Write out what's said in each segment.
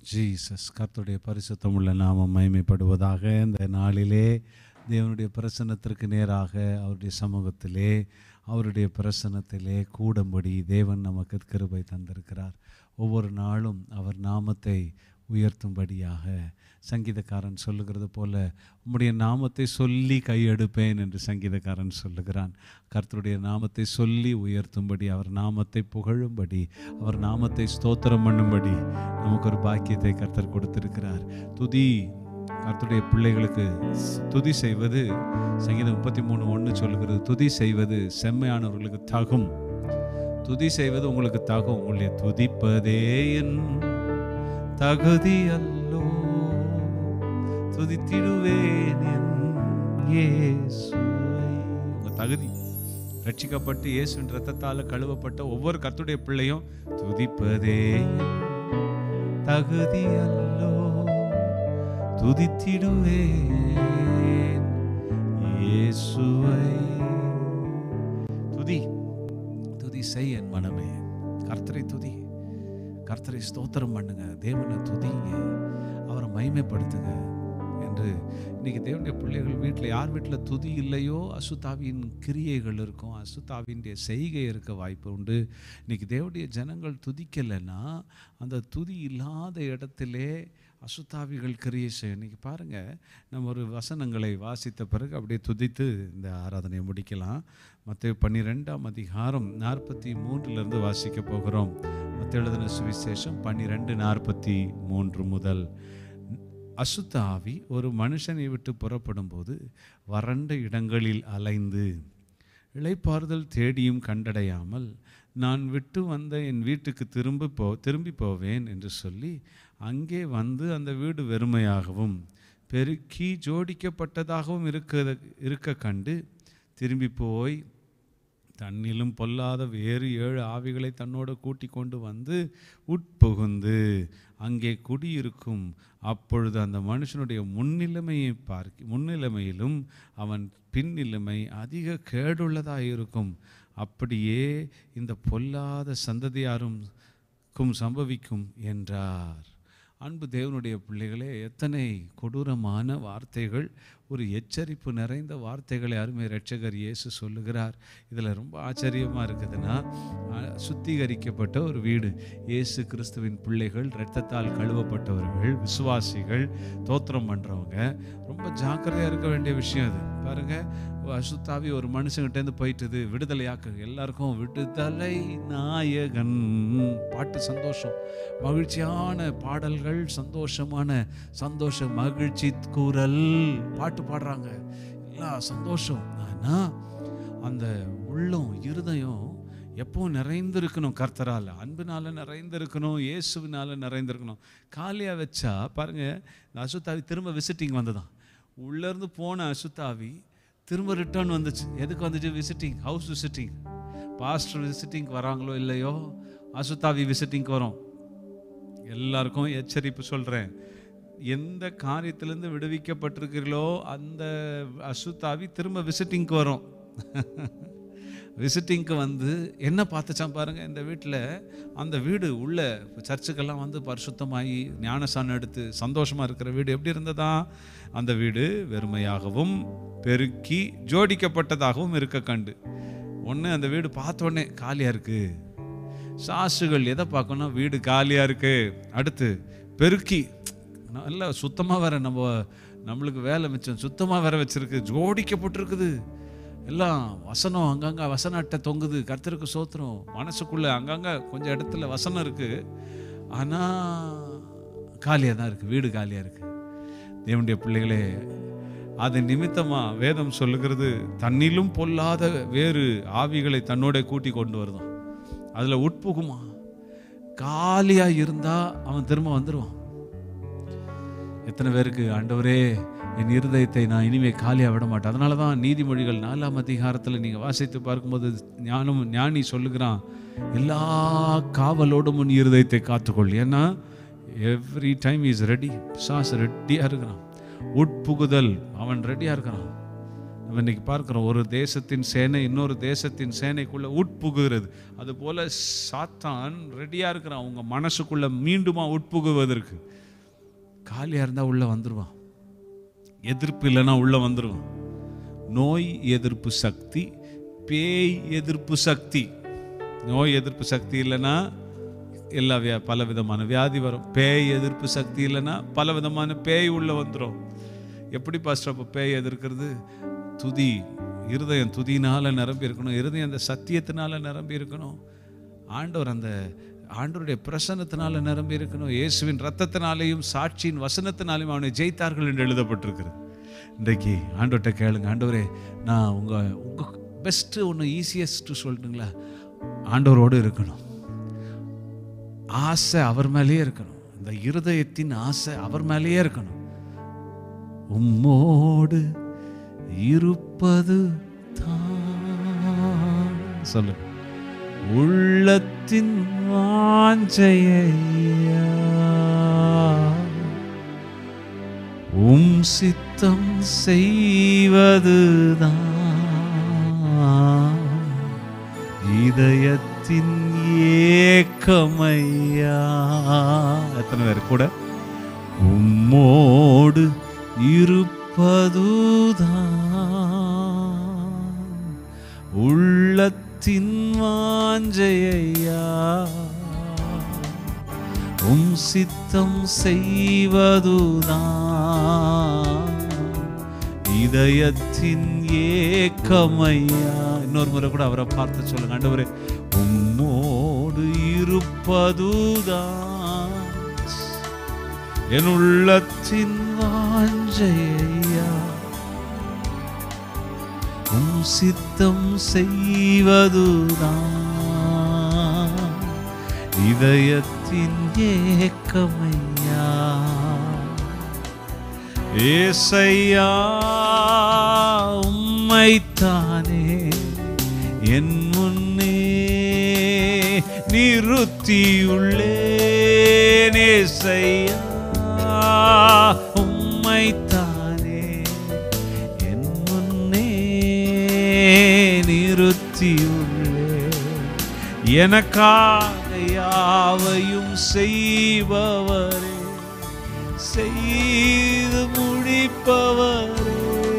Jesus கர்த்தருடைய பரிசுத்தமுள்ள நாமம் மகிமைப்படுவதாக இந்த நாளிலே தேவனுடைய பிரசன்னத்திற்கு நேராக அவருடைய சமூகத்திலே அவருடைய பிரசன்னத்திலே கூடும்படி தேவன் நமக்கு கிருபை தந்திருக்கிறார் ஒவ்வொரு நாளும் அவர் நாமத்தை உயர்த்தும்படியாக சங்கீதக்காரன் சொல்லுகிறது போல உம்முடைய நாமத்தை சொல்லி கையெடுப்பேன் என்று சங்கீதக்காரன் சொல்லுகிறான் கர்த்தருடைய நாமத்தை சொல்லி உயர்த்தும்படி அவர் நாமத்தை புகழும்படி அவர் நாமத்தை ஸ்தோத்திரம் பண்ணும்படி நமக்கு ஒரு பாக்கியத்தை கர்த்தர் கொடுத்திருக்கிறார் துதி கர்த்தருடைய பிள்ளைகளுக்கு துதி செய்வது சங்கீதம் முப்பத்தி மூணு ஒன்று சொல்லுகிறது துதி செய்வது செம்மையானவர்களுக்கு தகும் துதி செய்வது உங்களுக்கு தகும் உங்களை துதிப்பதே என் தகுதி அல்லோ துதித்திடுவேன் என் இயேசுவை உங்க தகுதி ரட்சிக்கப்பட்டு இயேசுவின் ரத்தத்தால் கழுவப்பட்ட ஒவ்வொரு கர்த்தருடைய பிள்ளையும் துதிப்பதே என் தகுதி அல்லோ துதித்திடுவேன் இயேசுவை துதி துதி செய் என் மனமே கர்த்தரை துதி கர்த்தரை ஸ்தோத்திரம் பண்ணுங்க தேவனை துதிங்க அவரை மகிமைப்படுத்துங்க என்று இன்னைக்கு தேவனுடைய பிள்ளைகள் வீட்டில் யார் வீட்டில் துதி இல்லையோ அசுத்தாவின் கிரியைகள் இருக்கும் அசுத்தாவினுடைய செய்கை இருக்க வாய்ப்பு உண்டு இன்னைக்கு தேவனுடைய ஜனங்கள் துதிக்கலைன்னா அந்த துதி இல்லாத இடத்திலே அசுத்தாவிகள் கிரியை செய்யும் இன்னைக்கு பாருங்கள் நம்ம ஒரு வசனங்களை வாசித்த பிறகு அப்படியே துதித்து இந்த ஆராதனையை முடிக்கலாம் மற்ற பன்னிரெண்டாம் அதிகாரம் நாற்பத்தி மூன்றிலிருந்து வாசிக்க போகிறோம் மற்ற எழுதின சுவிசேஷம் பன்னிரெண்டு நாற்பத்தி மூன்று முதல் அசுத்த ஆவி ஒரு மனுஷனை விட்டு புறப்படும் போது வறண்ட இடங்களில் அலைந்து இளைப்பாறுதல் தேடியும் கண்டடையாமல் நான் விட்டு வந்த என் வீட்டுக்கு திரும்ப போ திரும்பி போவேன் என்று சொல்லி அங்கே வந்து அந்த வீடு வெறுமையாகவும் பெருக்கி ஜோடிக்கப்பட்டதாகவும் இருக்க இருக்க கண்டு திரும்பி போய் தன்னிலும் பொல்லாத வேறு ஏழு ஆவிகளை தன்னோடு கூட்டி கொண்டு வந்து உட்புகுந்து அங்கே குடியிருக்கும் அப்பொழுது அந்த மனுஷனுடைய முன்னிலைமையை பார்க்க முன்னிலைமையிலும் அவன் பின்னிலைமை அதிக கேடுள்ளதாக இருக்கும் அப்படியே இந்த பொல்லாத சந்ததியாருக்கும் சம்பவிக்கும் என்றார் அன்பு தேவனுடைய பிள்ளைகளே எத்தனை கொடூரமான வார்த்தைகள் ஒரு எச்சரிப்பு நிறைந்த வார்த்தைகளை அருமை ரட்சகர் இயேசு சொல்லுகிறார் இதில் ரொம்ப ஆச்சரியமாக இருக்குதுன்னா சுத்திகரிக்கப்பட்ட ஒரு வீடு இயேசு கிறிஸ்துவின் பிள்ளைகள் இரத்தத்தால் கழுவப்பட்டவர்கள் விசுவாசிகள் தோத்திரம் பண்ணுறவங்க ரொம்ப ஜாக்கிரதையாக இருக்க வேண்டிய விஷயம் அது பாருங்கள் அசுத்தாவி ஒரு மனுஷங்கிட்டேருந்து போயிட்டுது விடுதலையாக்கு எல்லாருக்கும் விடுதலை நாயகன் பாட்டு சந்தோஷம் மகிழ்ச்சியான பாடல்கள் சந்தோஷமான சந்தோஷ மகிழ்ச்சி கூறல் பாட்டு பாடுறாங்க எல்லாம் சந்தோஷம் ஆனால் அந்த உள்ளம் இருதயம் எப்பவும் நிறைந்திருக்கணும் கர்த்தரால் அன்பினால நிறைந்திருக்கணும் இயேசுவினால நிறைந்திருக்கணும் காலியாக வச்சா பாருங்கள் இந்த அசுத்தாவி திரும்ப விசிட்டிங் வந்ததான் உள்ளேருந்து போன அசுத்தாவி திரும்ப ரிட்டர்ன் வந்துச்சு எதுக்கு வந்துச்சு visiting house visiting pastor visiting வராங்களோ இல்லையோ அசுத்தாவி விசிட்டிங்க்கு வரும் எல்லாருக்கும் எச்சரிப்பு சொல்கிறேன் எந்த காரியத்திலேருந்து விடுவிக்கப்பட்டிருக்கிறீர்களோ அந்த அசுத்தாவி திரும்ப விசிட்டிங்க்கு வரும் விசிட்டிங்க்கு வந்து என்ன பார்த்துச்சான் பாருங்கள் இந்த வீட்டில் அந்த வீடு உள்ள சர்ச்சுக்கெல்லாம் வந்து பரிசுத்தமாகி ஞானசானம் எடுத்து சந்தோஷமாக இருக்கிற வீடு எப்படி இருந்ததா அந்த வீடு வெறுமையாகவும் பெருக்கி ஜோடிக்கப்பட்டதாகவும் இருக்க கண்டு ஒன்று அந்த வீடு பார்த்தோன்னே காலியாக இருக்குது சாசுகள் எதை பார்க்கணும் வீடு காலியாக இருக்குது அடுத்து பெருக்கி நல்லா சுத்தமாக வேற நம்ம நம்மளுக்கு வேலை மிச்சம் சுத்தமாக வேற வச்சிருக்கு ஜோடிக்கப்பட்டிருக்குது எல்லாம் வசனம் அங்கங்கே வசன அட்டை தொங்குது கர்த்தருக்கு சோத்திரம் மனசுக்குள்ளே அங்கங்கே கொஞ்சம் இடத்துல வசனம் இருக்குது ஆனால் காலியாக தான் இருக்குது வீடு காலியாக இருக்குது தேவனுடைய பிள்ளைகளே அது நிமித்தமாக வேதம் சொல்லுகிறது தன்னிலும் பொல்லாத வேறு ஆவிகளை தன்னோட கூட்டி கொண்டு வருதான் அதில் உட்புகுமா காலியாக இருந்தால் அவன் திரும்ப வந்துடுவான் எத்தனை பேருக்கு ஆண்டவரே என் இருதயத்தை நான் இனிமே காலியாக விட மாட்டேன் அதனால தான் நீதிமொழிகள் நாலாம் அதிகாரத்தில் நீங்கள் வாசித்து பார்க்கும்போது ஞானம் ஞானி சொல்லுகிறான் எல்லா காவலோடும் உன் இருதயத்தை காத்துக்கொள் ஏன்னா எவ்ரி டைம் இஸ் ரெடி சாஸ் ரெடியாக இருக்கிறான் உட்புகுதல் அவன் ரெடியாக இருக்கிறான் நம்ம நம்ம இன்னைக்கு பார்க்குறோம் ஒரு தேசத்தின் சேனை இன்னொரு தேசத்தின் சேனைக்குள்ள உட்புகுகிறது அதுபோல சாத்தான் ரெடியாக இருக்கிறான் உங்க மனசுக்குள்ள மீண்டுமா உட்புகுவதற்கு காலியாக இருந்தால் உள்ளே வந்துடுவான் எதிர்ப்பு இல்லைன்னா உள்ளே வந்துடுவான் நோய் எதிர்ப்பு சக்தி பேய் எதிர்ப்பு சக்தி நோய் எதிர்ப்பு சக்தி இல்லைன்னா எல்லா வியா பல விதமான வியாதி வரும் பேய் எதிர்ப்பு சக்தி இல்லைன்னா பல விதமான பேய் உள்ள வந்துடும் எப்படி பாஸ்டர் அப்போ பேய் எதிர்க்கிறது துதி இருதயம் துதினால நிரம்பி இருக்கணும் இருதயம் அந்த சத்தியத்தினால நிரம்பி இருக்கணும் ஆண்டவர் அந்த ஆண்டவருடைய பிரசன்னத்தினால நிரம்பி இருக்கணும் இயேசுவின் ரத்தத்தினாலேயும் சாட்சியின் வசனத்தினாலேயும் அவனை ஜெயித்தார்கள் என்று எழுதப்பட்டிருக்கிறது இன்றைக்கு ஆண்டவர்கிட்ட கேளுங்க ஆண்டவரே நான் உங்கள் உங்கள் பெஸ்ட்டு ஒன்று ஈஸியஸ்ட்டு சொல்லட்டுங்களா ஆண்டவரோடு இருக்கணும் ஆசை அவர் மேலேயே இருக்கணும் இந்த இருதயத்தின் ஆசை அவர் மேலேயே இருக்கணும் உம்மோடு இருப்பது தான் சொல்லுங்க உள்ளத்தின் வாஞ்சையா உம் சித்தம் செய்வதுதான் இதயத்தின் ஏக்கமையா எத்தனை பேர் கூட உம்மோடு இருப்பதுதான் உள்ளத்தின் வாஞ்சையா உம் சித்தம் செய்வதுதான் இதயத்தின் ஏக்கமையா இன்னொரு முறை கூட அவரை பார்த்து சொல்லுங்க ஆண்டவரே உம்மோடு இருப்பதுதான் என் உள்ளத்தின் வாஞ்சையா உம் சித்தம் செய்வதுதான் இதயத்தின் ஏக்கமையா ஏசையா உம்மைத்தானே என் முன்னே நிறுத்தியுள்ளேன் ஏசையா உம்மைத்தானே என் முன்னே நிறுத்தியுள்ளேன் எனக்காக யாவையும் செய்பவரே செய்து முடிப்பவரே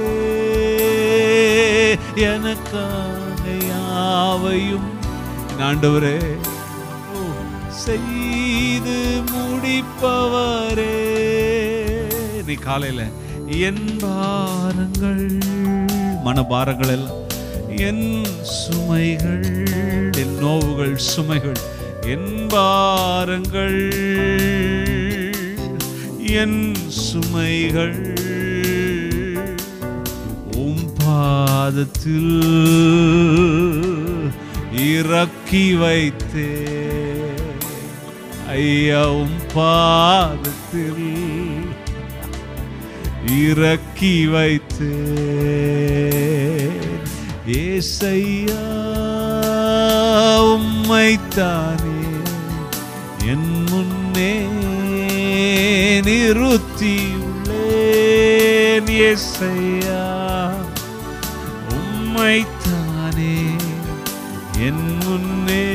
எனக்காக யாவையும் ஆண்டவரே ஓ, செய்து முடிப்பவரே நீ காலையில என் பாரங்கள் மனபாரங்கள் எல்லாம் என் சுமைகள் என் நோவுகள் சுமைகள் என் பாரங்கள் என் சுமைகள் உம் பாதத்தில் இறக்கி வைத்தே ஐயா உம் பாதத்தில் இறக்கி வைத்தே ஏசையா உம்மைத்தானே என் முன்னே நிறுத்தியுள்ளேன் ஏசையா உம்மைத்தானே என் முன்னே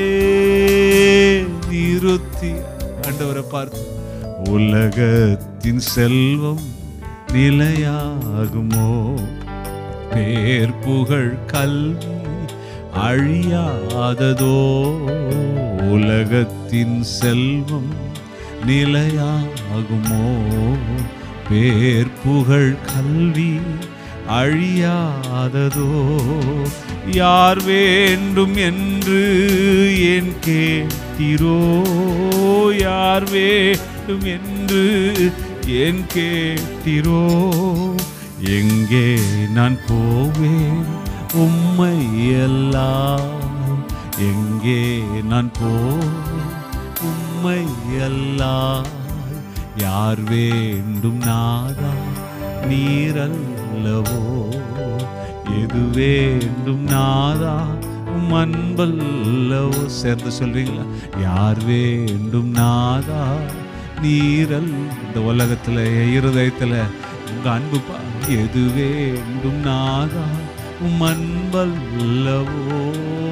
நிறுத்தி ஆண்டவரை பார்த்து உலகத்தின் செல்வம் நிலையாகுமோ பேர் புகழ் கல்வி அழியாததோ உலகத்தின் செல்வம் நிலையாகுமோ பேர் புகழ் கல்வி அழியாததோ யார் வேண்டும் என்று ஏன் கேட்டீரோ யார் வேண்டும் என்று ஏன் கேட்டீரோ எங்கே நான் போவேன் உம்மை எல்லாம் எங்கே நான் போவேன் உம்மை எல்லாம் யார் வேண்டும் நாதா நீரல்லவோ எது வேண்டும் நாதா உம் அன்பல்லவோ சேர்ந்து சொல்வீங்களா யார் வேண்டும் நாதா நீரல் இந்த உலகத்துல இருதயத்துல உங்க அன்பு பா எது வேண்டும் நாதா உம் அன்பல்லவோ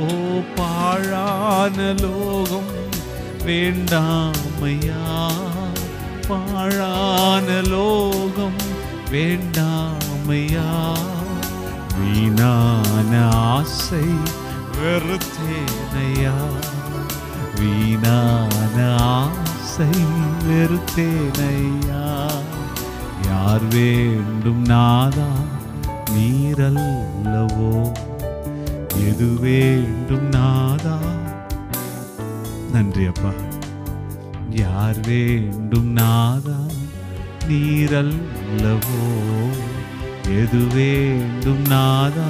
பாழான லோகம் வேண்டாமையா பாழான லோகம் வேண்டாமையா வீணான ஆசை வெறுத்தேனையா வீணான ஆசை வெறுத்தேனையா யார் வேண்டும் நாதா நீரல்லவோ எது வேண்டும் நாதா நன்றி அப்பா யார் வேண்டும் நாதா நீரல்லவோ எது வேண்டும் நாதா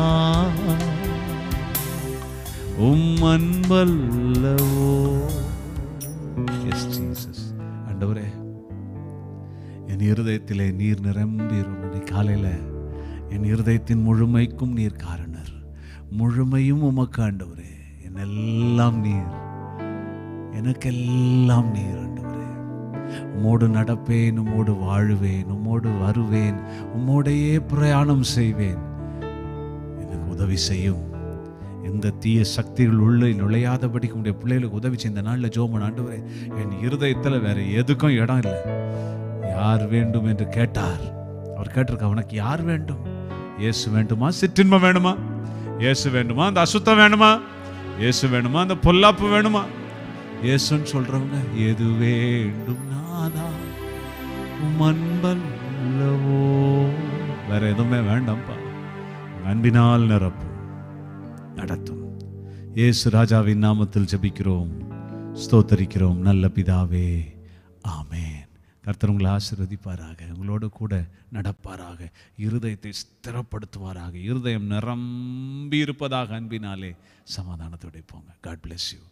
உம் அன்பல்லவோ எஸ் ஜீசஸ் ஆண்டவரே என் இருதயத்திலே நீர் நிரம்பிரும் இன்னைக்கு காலையில் என் இருதயத்தின் முழுமைக்கும் நீர் காரணர் முழுமையும் உமக்கு ஆண்டவரே என்னெல்லாம் நீர் எனக்கெல்லாம் நீர் ஆண்டவரே உம்மோடு நடப்பேன் உம்மோடு வாழுவேன் உம்மோடு வருவேன் உம்மோடையே பிரயாணம் செய்வேன் எனக்கு உதவி செய்யும் எந்த தீய சக்திகள் உள்ள நுழையாதபடிக்கு உடைய பிள்ளைகளுக்கு உதவி செய்ய இந்த நாளில் ஜோமன் ஆண்டவரே என் இருதயத்தில் வேற எதுக்கும் இடம் இல்லை யார் வேண்டும் என்று கேட்டார் அவர் கேட்டிருக்க உனக்கு யார் வேண்டும் இயேசு வேண்டுமா சிற்றின்பம் வேணுமா இயேசு வேண்டுமா அந்த அசுத்தம் வேணுமா இயேசு வேணுமா அந்த பொல்லாப்பு வேணுமா இயேசுன்னு சொல்றவங்க எது வேண்டும் நாதா உம் அன்பல்லவோ வேற எதுவுமே வேண்டாம்ப்பா உங்க அன்பினால் நிரப்பும் நடத்தும் இயேசு ராஜாவின் நாமத்தில் ஜெபிக்கிறோம் ஸ்தோத்தரிக்கிறோம் நல்ல பிதாவே ஆமென் கர்த்தர் உங்களை ஆசீர்வதிப்பாராக உங்களோடு கூட நடப்பாராக இருதயத்தை ஸ்திரப்படுத்துவாராக இருதயம் நிரம்பி இருப்பதாக அன்பினாலே சமாதானத்தோட போங்க காட் bless யூ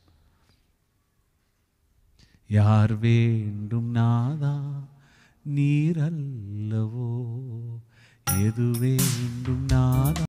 யார் வேண்டும் நாதா நீரல்லவோ எது வேண்டும்